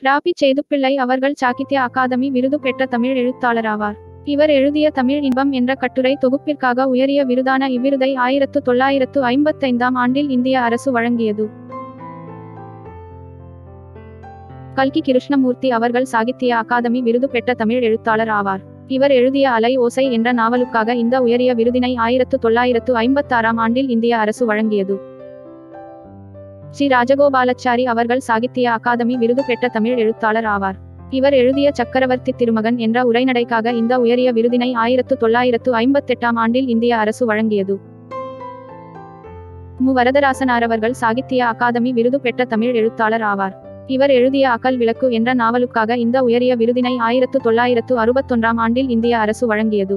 ராபி சேதுப்பிள்ளை அவர்கள் சாகித்ய அகாதமி விருது பெற்ற தமிழ் எழுத்தாளராவார் இவர் எழுதிய தமிழ் இன்பம் என்ற கட்டுரை தொகுப்பிற்காக உயரிய விருதான இவ்விருதை ஆயிரத்து தொள்ளாயிரத்து ஐம்பத்தைந்தாம் ஆண்டில் இந்திய அரசு வழங்கியது கல்கி கிருஷ்ணமூர்த்தி அவர்கள் சாகித்ய அகாதமி விருது பெற்ற தமிழ் எழுத்தாளர் ஆவார் இவர் எழுதிய அலை ஓசை என்ற நாவலுக்காக இந்த உயரிய விருதினை ஆயிரத்து தொள்ளாயிரத்து ஐம்பத்தாறாம் ஆண்டில் இந்திய அரசு வழங்கியது ஸ்ரீ ராஜகோபாலாச்சாரி அவர்கள் சாகித்ய அகாதமி விருது பெற்ற தமிழ் எழுத்தாளர் ஆவார் இவர் எழுதிய சக்கரவர்த்தி திருமகன் என்ற உரைநடைக்காக இந்த உயரிய விருதினை ஆயிரத்து தொள்ளாயிரத்து ஐம்பத்தெட்டாம் ஆண்டில் இந்திய அரசு வழங்கியது மு வரதராசனார் அவர்கள் சாகித்ய அகாதமி விருது பெற்ற தமிழ் எழுத்தாளர் ஆவார் இவர் எழுதிய அகல் விளக்கு என்ற நாவலுக்காக இந்த உயரிய விருதினை ஆயிரத்து தொள்ளாயிரத்து அறுபத்தொன்றாம் ஆண்டில் இந்திய அரசு வழங்கியது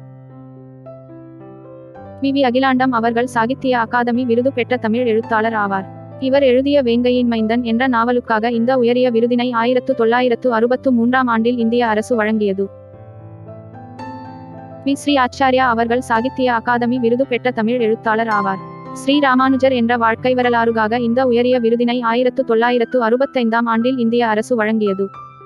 வி வி அகிலாண்டம் அவர்கள் சாகித்ய அகாதமி விருது பெற்ற தமிழ் எழுத்தாளர் ஆவார் இவர் எழுதிய வேங்கையின் மைந்தன் என்ற நாவலுக்காக இந்த உயரிய விருதினை ஆயிரத்து தொள்ளாயிரத்து அறுபத்து மூன்றாம் ஆண்டில் இந்திய அரசு வழங்கியது வி ஸ்ரீ ஆச்சாரியா அவர்கள் சாகித்ய அகாதமி விருது பெற்ற தமிழ் எழுத்தாளர் ஆவார் ஸ்ரீ ராமானுஜர் என்ற வாழ்க்கை வரலாறுகாக இந்த உயரிய விருதினை ஆயிரத்து தொள்ளாயிரத்து அறுபத்தைந்தாம் ஆண்டில் இந்திய அரசு வழங்கியது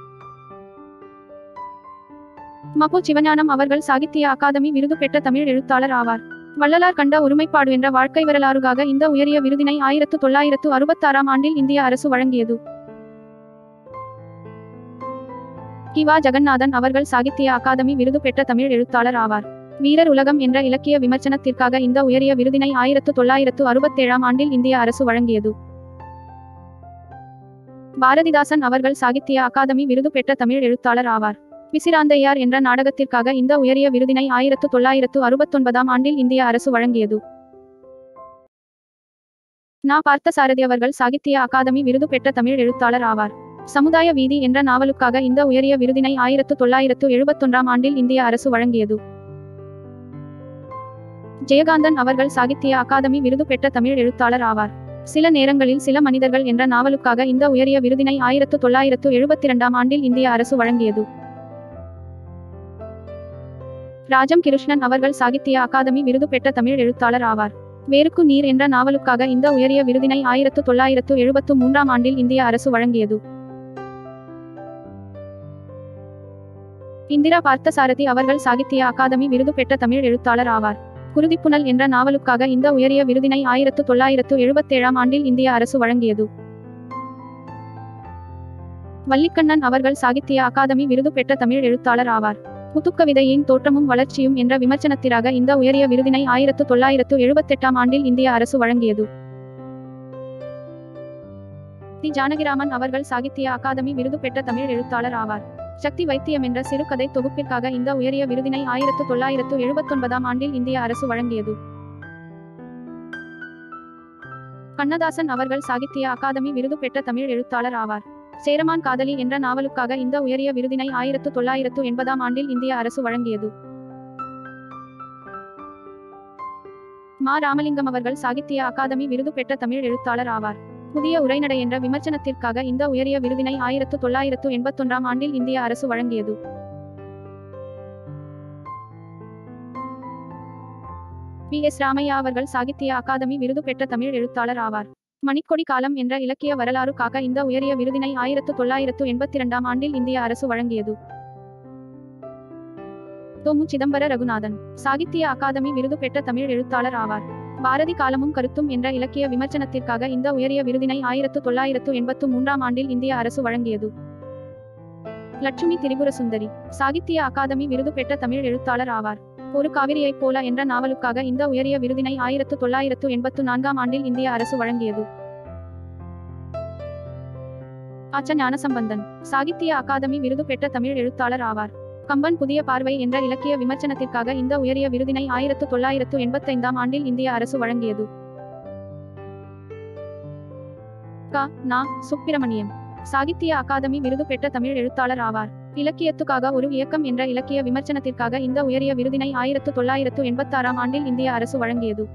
மபு சிவஞானம் அவர்கள் சாகித்ய அகாதமி விருது பெற்ற தமிழ் எழுத்தாளர் ஆவார் வள்ளலார் கண்ட ஒருமைப்பாடு என்ற வாழ்க்கை வரலாறுகாக இந்த உயரிய விருதினை ஆயிரத்து தொள்ளாயிரத்து அறுபத்தாறாம் ஆண்டில் இந்திய அரசு வழங்கியது கிவா ஜெகநாதன் அவர்கள் சாகித்ய அகாதமி விருது பெற்ற தமிழ் எழுத்தாளர் ஆவார் வீரர் உலகம் என்ற இலக்கிய விமர்சனத்திற்காக இந்த உயரிய விருதினை ஆயிரத்து தொள்ளாயிரத்து அறுபத்தேழாம் ஆண்டில் இந்திய அரசு வழங்கியது பாரதிதாசன் அவர்கள் சாகித்ய அகாதமி விருது பெற்ற தமிழ் எழுத்தாளர் ஆவார் பிசிராந்தையார் என்ற நாடகத்திற்காக இந்த உயரிய விருதினை ஆயிரத்து தொள்ளாயிரத்து அறுபத்தொன்பதாம் ஆண்டில் இந்திய அரசு வழங்கியது நா பார்த்தசாரதி அவர்கள் சாகித்ய அகாதமி விருது பெற்ற தமிழ் எழுத்தாளர் ஆவார் சமுதாய வீதி என்ற நாவலுக்காக இந்த உயரிய விருதினை ஆயிரத்து தொள்ளாயிரத்து எழுபத்தொன்றாம் ஆண்டில் இந்திய அரசு வழங்கியது ஜெயகாந்தன் அவர்கள் சாகித்ய அகாதமி விருது பெற்ற தமிழ் எழுத்தாளர் ஆவார் சில நேரங்களில் சில மனிதர்கள் என்ற நாவலுக்காக இந்த உயரிய விருதினை ஆயிரத்து தொள்ளாயிரத்து எழுபத்தி இரண்டாம் ஆண்டில் இந்திய அரசு வழங்கியது ராஜம் கிருஷ்ணன் அவர்கள் சாகித்ய அகாதமி விருது பெற்ற தமிழ் எழுத்தாளர் ஆவார் வேருக்கு நீர் என்ற நாவலுக்காக இந்த உயரிய விருதினை ஆயிரத்து தொள்ளாயிரத்து எழுபத்து மூன்றாம் ஆண்டில் இந்திய அரசு வழங்கியது இந்திரா பார்த்தசாரதி அவர்கள் சாகித்ய அகாதமி விருது பெற்ற தமிழ் எழுத்தாளர் ஆவார் குருதிப்புனல் என்ற நாவலுக்காக இந்த உயரிய விருதினை ஆயிரத்து தொள்ளாயிரத்து எழுபத்தேழாம் ஆண்டில் இந்திய அரசு வழங்கியது வள்ளிக்கண்ணன் அவர்கள் சாகித்ய அகாதமி விருது பெற்ற தமிழ் எழுத்தாளர் ஆவார் புதுக்கவிதையின் தோற்றமும் வளர்ச்சியும் என்ற விமர்சனத்திற்காக இந்த உயரிய விருதினை ஆயிரத்து தொள்ளாயிரத்து எழுபத்தெட்டாம் ஆண்டில் இந்திய அரசு வழங்கியது தி ஜானகிராமன் அவர்கள் சாகித்ய அகாதமி விருது பெற்ற தமிழ் எழுத்தாளர் ஆவார் சக்தி வைத்தியம் என்ற சிறுகதை தொகுப்பிற்காக இந்த உயரிய விருதினை ஆயிரத்து தொள்ளாயிரத்து எழுபத்தொன்பதாம் ஆண்டில் இந்திய அரசு வழங்கியது கண்ணதாசன் அவர்கள் சாகித்ய அகாதமி விருது பெற்ற தமிழ் எழுத்தாளர் ஆவார் சேரமான் காதலி என்ற நாவலுக்காக இந்த உயரிய விருதினை ஆயிரத்து தொள்ளாயிரத்து எண்பதாம் ஆண்டில் இந்திய அரசு வழங்கியது மா ராமலிங்கம் அவர்கள் சாகித்ய அகாதமி விருது பெற்ற தமிழ் எழுத்தாளர் ஆவார் புதிய உரைநடை என்ற விமர்சனத்திற்காக இந்த உயரிய விருதினை ஆயிரத்து தொள்ளாயிரத்து எண்பத்தொன்றாம் ஆண்டில் இந்திய அரசு வழங்கியது பி எஸ் ராமையா அவர்கள் சாகித்ய அகாதமி விருது பெற்ற தமிழ் எழுத்தாளர் ஆவார் மணிக்கொடி காலம் என்ற இலக்கிய வரலாறுக்காக இந்த உயரிய விருதினை ஆயிரத்து தொள்ளாயிரத்து எண்பத்தி இரண்டாம் ஆண்டில் இந்திய அரசு வழங்கியது தொமு சிதம்பர ரகுநாதன் சாகித்ய அகாதமி விருது பெற்ற தமிழ் எழுத்தாளர் ஆவார் பாரதி காலமும் கருத்தும் என்ற இலக்கிய விமர்சனத்திற்காக இந்த உயரிய விருதினை ஆயிரத்து தொள்ளாயிரத்து எண்பத்து மூன்றாம் ஆண்டில் இந்திய அரசு வழங்கியது லட்சுமி திரிபுர சுந்தரி சாகித்ய அகாதமி விருது பெற்ற தமிழ் எழுத்தாளர் ஆவார் ஒரு காவிரியைப் போல என்ற நாவலுக்காக இந்த உயரிய விருதினை ஆயிரத்து தொள்ளாயிரத்து எண்பத்து நான்காம் ஆண்டில் இந்திய அரசு வழங்கியது ஆச்ச ஞானசம்பந்தன் சாகித்ய அகாதமி விருது பெற்ற தமிழ் எழுத்தாளர் ஆவார் கம்பன் புதிய பார்வை என்ற இலக்கிய விமர்சனத்திற்காக இந்த உயரிய விருதினை ஆயிரத்து தொள்ளாயிரத்து எண்பத்தைந்தாம் ஆண்டில் இந்திய அரசு வழங்கியது க நா சுப்பிரமணியம் சாகித்ய அகாதமி விருது பெற்ற தமிழ் எழுத்தாளர் ஆவார் இலக்கியத்துக்காக ஒரு இயக்கம் என்ற இலக்கிய விமர்சனத்திற்காக இந்த உயரிய விருதினை ஆயிரத்து தொள்ளாயிரத்து எண்பத்தாறாம் ஆண்டில் இந்திய அரசு வழங்கியது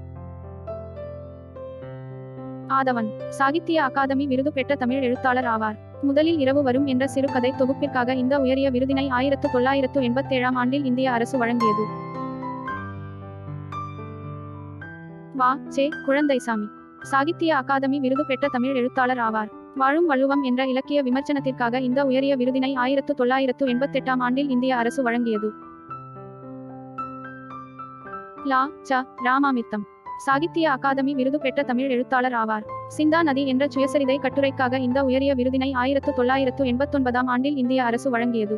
ஆதவன் சாகித்ய அகாதமி விருது பெற்ற தமிழ் எழுத்தாளர் ஆவார் முதலில் இரவு வரும் என்ற சிறுகதை தொகுப்பிற்காக இந்த உயரிய விருதினை ஆயிரத்து தொள்ளாயிரத்து எண்பத்தேழாம் ஆண்டில் இந்திய அரசு வழங்கியது வா சே குழந்தைசாமி சாகித்ய அகாதமி விருது பெற்ற தமிழ் எழுத்தாளர் ஆவார் வாழும் வள்ளுவம் என்ற இலக்கிய விமர்சனத்திற்காக இந்த உயரிய விருதினை ஆயிரத்து தொள்ளாயிரத்து எண்பத்தெட்டாம் ஆண்டில் இந்திய அரசு வழங்கியது லா ச ராமாமிர்தம் சாகித்ய அகாதமி விருது பெற்ற தமிழ் எழுத்தாளர் ஆவார் சிந்தா நதி என்ற சுயசரிதை கட்டுரைக்காக இந்த உயரிய விருதினை ஆயிரத்து தொள்ளாயிரத்து எண்பத்தொன்பதாம் ஆண்டில் இந்திய அரசு வழங்கியது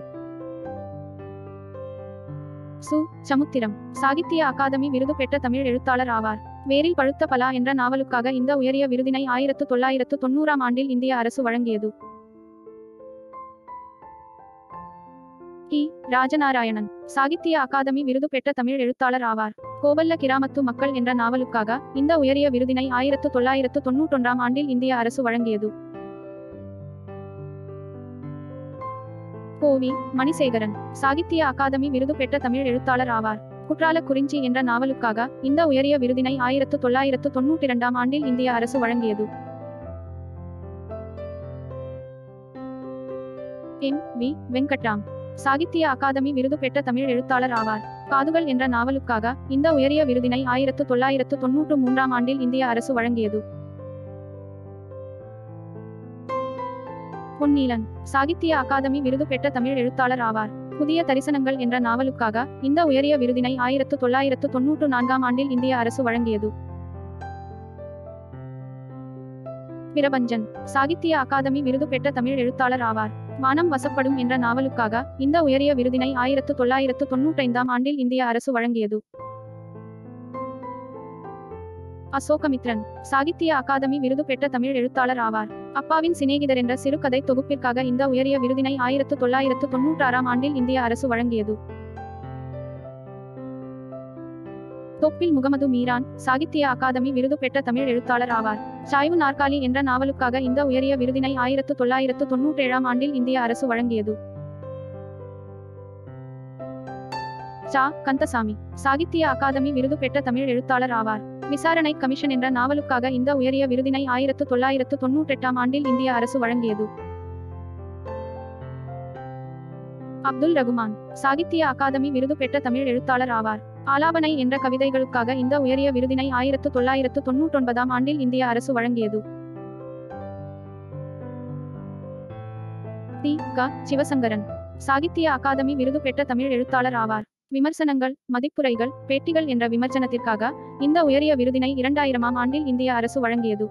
சு சமுத்திரம் சாகித்ய அகாதமி விருது பெற்ற தமிழ் எழுத்தாளர் ஆவார் வேரில் பழுத்த பலா என்ற நாவலுக்காக இந்த உயரிய விருதினை ஆயிரத்து தொள்ளாயிரத்து தொண்ணூறாம் ஆண்டில் இந்திய அரசு வழங்கியது கி ராஜநாராயணன் சாகித்ய அகாதமி விருது பெற்ற தமிழ் எழுத்தாளர் ஆவார் கோவல்ல கிராமத்து மக்கள் என்ற நாவலுக்காக இந்த உயரிய விருதினை ஆயிரத்து தொள்ளாயிரத்து தொன்னூற்றொன்றாம் ஆண்டில் இந்திய அரசு வழங்கியது கோவி மணிசேகரன் சாகித்ய அகாதமி விருது பெற்ற தமிழ் எழுத்தாளர் ஆவார் குற்றால குறிஞ்சி என்ற நாவலுக்காக இந்த உயரிய விருதினை ஆயிரத்து தொள்ளாயிரத்து தொன்னூற்றி இரண்டாம் ஆண்டில் இந்திய அரசு வழங்கியது எம் வி வெங்கட்ராம் சாகித்ய அகாதமி விருது பெற்ற தமிழ் எழுத்தாளர் ஆவார் காதுகள் என்ற நாவலுக்காக இந்த உயரிய விருதினை ஆயிரத்து தொள்ளாயிரத்து தொன்னூற்று மூன்றாம் ஆண்டில் இந்திய அரசு வழங்கியது பொன்னீலன் சாகித்ய அகாதமி விருது பெற்ற தமிழ் எழுத்தாளர் ஆவார் புதிய தரிசனங்கள் என்ற நாவலுக்காக இந்த உயரிய விருதினை ஆயிரத்து தொள்ளாயிரத்து தொன்னூற்று நான்காம் ஆண்டில் இந்திய அரசு வழங்கியது பிரபஞ்சன் சாகித்ய அகாதமி விருது பெற்ற தமிழ் எழுத்தாளர் ஆவார் வானம் வசப்படும் என்ற நாவலுக்காக இந்த உயரிய விருதினை ஆயிரத்து தொள்ளாயிரத்து தொன்னூற்றைந்தாம் ஆண்டில் இந்திய அரசு வழங்கியது அசோகமித்ரன் சாகித்ய அகாதமி விருது பெற்ற தமிழ் எழுத்தாளர் ஆவார் அப்பாவின் சிநேகிதர் என்ற சிறுகதை தொகுப்பிற்காக இந்த உயரிய விருதினை ஆயிரத்து தொள்ளாயிரத்து தொன்னூற்றாறாம் ஆண்டில் இந்திய அரசு வழங்கியது தொப்பில் முகமது மீரான் சாகித்ய அகாதமி விருது பெற்ற தமிழ் எழுத்தாளர் ஆவார் சாய்வு நாற்காலி என்ற நாவலுக்காக இந்த உயரிய விருதினை ஆயிரத்து தொள்ளாயிரத்து தொன்னூற்றேழாம் ஆண்டில் இந்திய அரசு வழங்கியது சா கந்தசாமி சாகித்ய அகாதமி விருது பெற்ற தமிழ் எழுத்தாளர் ஆவார் விசாரணை கமிஷன் என்ற நாவலுக்காக இந்த உயரிய விருதினை ஆயிரத்து தொள்ளாயிரத்து தொன்னூற்றெட்டாம் ஆண்டில் இந்திய அரசு வழங்கியது அப்துல் ரகுமான் சாகித்ய அகாதமி விருது பெற்ற தமிழ் எழுத்தாளர் ஆவார் ஆலாபனை என்ற கவிதைகளுக்காக இந்த உயரிய விருதினை ஆயிரத்து தொள்ளாயிரத்து தொன்னூற்றொன்பதாம் ஆண்டில் இந்திய அரசு வழங்கியது தி க சிவசங்கரன் சாகித்ய அகாதமி விருது பெற்ற தமிழ் எழுத்தாளர் ஆவார் விமர்சனங்கள் மதிப்புரைகள் பேட்டிகள் என்ற விமர்சனத்திற்காக இந்த உயரிய விருதினை இரண்டாயிரமாம் ஆண்டில் இந்திய அரசு வழங்கியது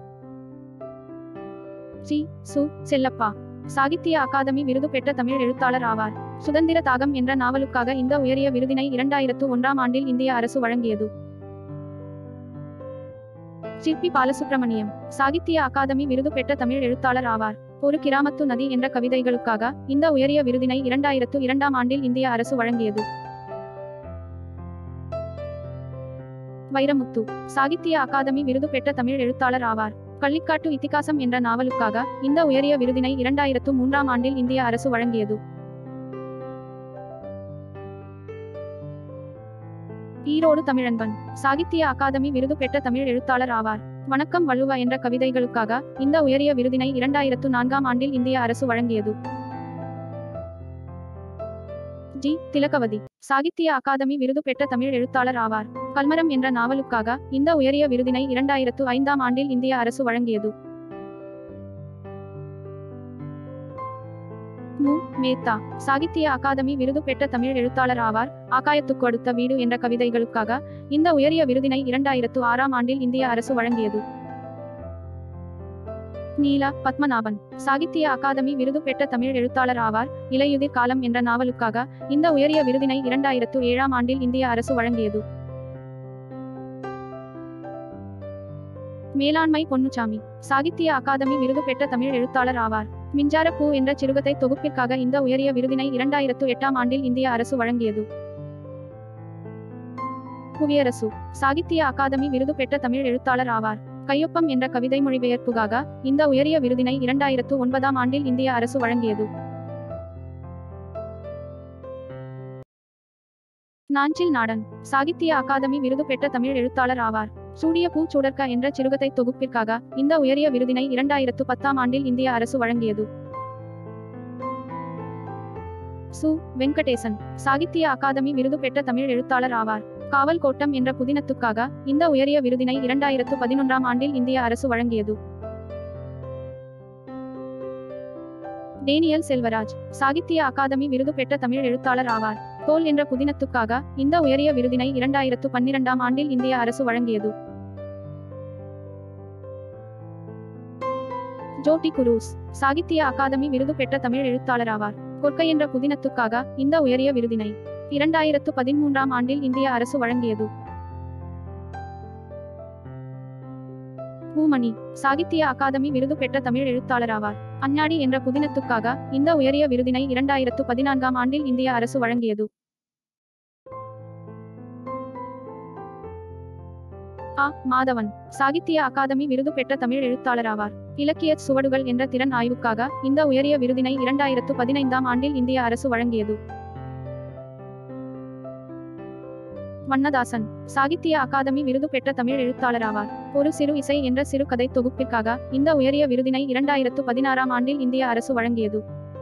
சி சு செல்லப்பா சாகித்ய அகாதமி விருது பெற்ற தமிழ் எழுத்தாளர் ஆவார் சுதந்திர தாகம் என்ற நாவலுக்காக இந்த உயரிய விருதினை இரண்டாயிரத்து ஒன்றாம் ஆண்டில் இந்திய அரசு வழங்கியது சிற்பி பாலசுப்ரமணியம் சாகித்ய அகாதமி விருது பெற்ற தமிழ் எழுத்தாளர் ஆவார் ஒரு கிராமத்து நதி என்ற கவிதைகளுக்காக இந்த உயரிய விருதினை இரண்டாயிரத்து இரண்டாம் ஆண்டில் இந்திய அரசு வழங்கியது வைரமுத்து சாகித்ய அகாதமி விருது பெற்ற தமிழ் எழுத்தாளர் ஆவார் கள்ளிக்காட்டு இத்திகாசம் என்ற நாவலுக்காக இந்த உயரிய விருதினை இரண்டாயிரத்து மூன்றாம் ஆண்டில் இந்திய அரசு வழங்கியது ஈரோடு தமிழன்பன் சாகித்ய அகாதமி விருது பெற்ற தமிழ் எழுத்தாளர் ஆவார் வணக்கம் வள்ளுவ என்ற கவிதைகளுக்காக இந்த உயரிய விருதினை இரண்டாயிரத்து நான்காம் ஆண்டில் இந்திய அரசு வழங்கியது ஜி திலகவதி சாகித்ய அகாதமி விருது பெற்ற தமிழ் எழுத்தாளர் ஆவார் கல்மரம் என்ற நாவலுக்காக இந்த உயரிய விருதினை இரண்டாயிரத்து ஐந்தாம் ஆண்டில் இந்திய அரசு வழங்கியது மு மேத்தா சாகித்ய அகாதமி விருது பெற்ற தமிழ் எழுத்தாளர் ஆவார் ஆகாயத்துக்கு அடுத்த வீடு என்ற கவிதைகளுக்காக இந்த உயரிய விருதினை இரண்டாயிரத்து ஆறாம் ஆண்டில் இந்திய அரசு வழங்கியது நீலா பத்மநாபன் சாகித்ய அகாதமி விருது பெற்ற தமிழ் எழுத்தாளர் ஆவார் இலையுதிர் காலம் என்ற நாவலுக்காக இந்த உயரிய விருதினை இரண்டாயிரத்து ஏழாம் ஆண்டில் இந்திய அரசு வழங்கியது மேலாண்மை பொன்னுச்சாமி சாகித்ய அகாதமி விருது பெற்ற தமிழ் எழுத்தாளர் ஆவார் மின்சார பூ என்ற சிறுகதை தொகுப்பிற்காக இந்த உயரிய விருதினை இரண்டாயிரத்து எட்டாம் ஆண்டில் இந்திய அரசு வழங்கியது புவியரசு சாகித்ய அகாதமி விருது பெற்ற தமிழ் எழுத்தாளர் ஆவார் கையொப்பம் என்ற கவிதை மொழிபெயர்ப்புக்காக இந்த உயரிய விருதினை இரண்டாயிரத்து ஒன்பதாம் ஆண்டில் இந்திய அரசு வழங்கியது நாஞ்சில் நாடன் சாகித்ய அகாதமி விருது பெற்ற தமிழ் எழுத்தாளர் ஆவார் சூடிய பூ சுடர்க்க என்ற சிறுகதை தொகுப்பிற்காக இந்த உயரிய விருதினை இரண்டாயிரத்து பத்தாம் ஆண்டில் இந்திய அரசு வழங்கியது சு வெங்கடேசன் சாகித்ய அகாதமி விருது பெற்ற தமிழ் எழுத்தாளர் ஆவார் காவல் கோட்டம் என்ற புதினத்துக்காக இந்த உயரிய விருதினை இரண்டாயிரத்து பதினொன்றாம் ஆண்டில் இந்திய அரசு வழங்கியது டேனியல் செல்வராஜ் சாகித்ய அகாதமி விருது பெற்ற தமிழ் எழுத்தாளர் ஆவார் தோல் என்ற புதினத்துக்காக இந்த உயரிய விருதினை இரண்டாயிரத்து பன்னிரண்டாம் ஆண்டில் இந்திய அரசு வழங்கியது ஜோட்டி குரூஸ் சாகித்ய அகாதமி விருது பெற்ற தமிழ் எழுத்தாளர் ஆவார் கொற்கை என்ற புதினத்துக்காக இந்த உயரிய விருதினை இரண்டாயிரத்து பதிமூன்றாம் ஆண்டில் இந்திய அரசு வழங்கியது பூமணி சாகித்ய அகாதமி விருது பெற்ற தமிழ் எழுத்தாளர் ஆவார் அஞ்ஞாடி என்ற புதினத்துக்காக இந்த உயரிய விருதினை இரண்டாயிரத்து பதினான்காம் ஆண்டில் இந்திய அரசு வழங்கியது ஆ மாதவன் சாகித்ய அகாதமி விருது பெற்ற தமிழ் எழுத்தாளர் ஆவார் இலக்கிய சுவடுகள் என்ற திறன் ஆய்வுக்காக இந்த உயரிய விருதினை இரண்டாயிரத்து பதினைந்தாம் ஆண்டில் இந்திய அரசு வழங்கியது வண்ணதாசன் சாகித்ய அகாதமி விருது பெற்ற தமிழ் எழுத்தாளர் ஆவார் ஒரு சிறு இசை என்ற சிறுகதை தொகுப்பிற்காக இந்த உயரிய விருதினை இரண்டாயிரத்து பதினாறாம் ஆண்டில் இந்திய அரசு வழங்கியது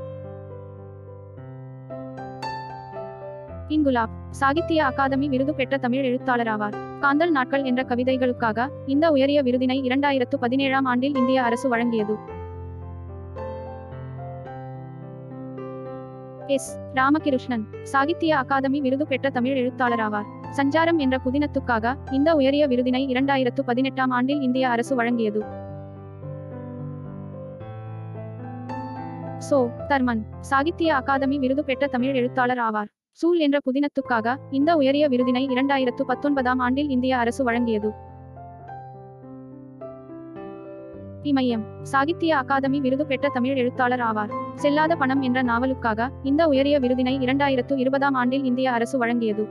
இன்குலாப் சாகித்ய அகாதமி விருது பெற்ற தமிழ் எழுத்தாளர் ஆவார் காந்தல் நாட்கள் என்ற கவிதைகளுக்காக இந்த உயரிய விருதினை இரண்டாயிரத்து பதினேழாம் ஆண்டில் இந்திய அரசு வழங்கியது எஸ் ராமகிருஷ்ணன் சாகித்ய அகாதமி விருது பெற்ற தமிழ் எழுத்தாளர் ஆவார் சஞ்சாரம் என்ற புதினத்துக்காக இந்த உயரிய விருதினை இரண்டாயிரத்து பதினெட்டாம் ஆண்டில் இந்திய அரசு வழங்கியது சோ தர்மன் சாகித்ய அகாதமி விருது பெற்ற தமிழ் எழுத்தாளர் ஆவார் சூல் என்ற புதினத்துக்காக இந்த உயரிய விருதினை இரண்டாயிரத்து பத்தொன்பதாம் ஆண்டில் இந்திய அரசு வழங்கியது இமயம் சாகித்ய அகாதமி விருது பெற்ற தமிழ் எழுத்தாளர் ஆவார் செல்லாத பணம் என்ற நாவலுக்காக இந்த உயரிய விருதினை இரண்டாயிரத்து இருபதாம் ஆண்டில் இந்திய அரசு வழங்கியது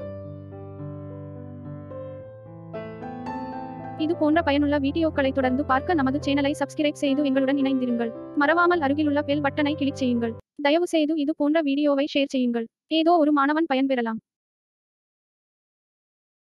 இது போன்ற பயனுள்ள வீடியோக்களை தொடர்ந்து பார்க்க நமது சேனலை சப்ஸ்கிரைப் செய்து எங்களுடன் இணைந்திருங்கள் மறவாமல் அருகிலுள்ள பெல் பட்டனை கிளிக் செய்யுங்கள் தயவு செய்து இது போன்ற வீடியோவை ஷேர் செய்யுங்கள் ஏதோ ஒரு மாணவன் பயன்பெறலாம்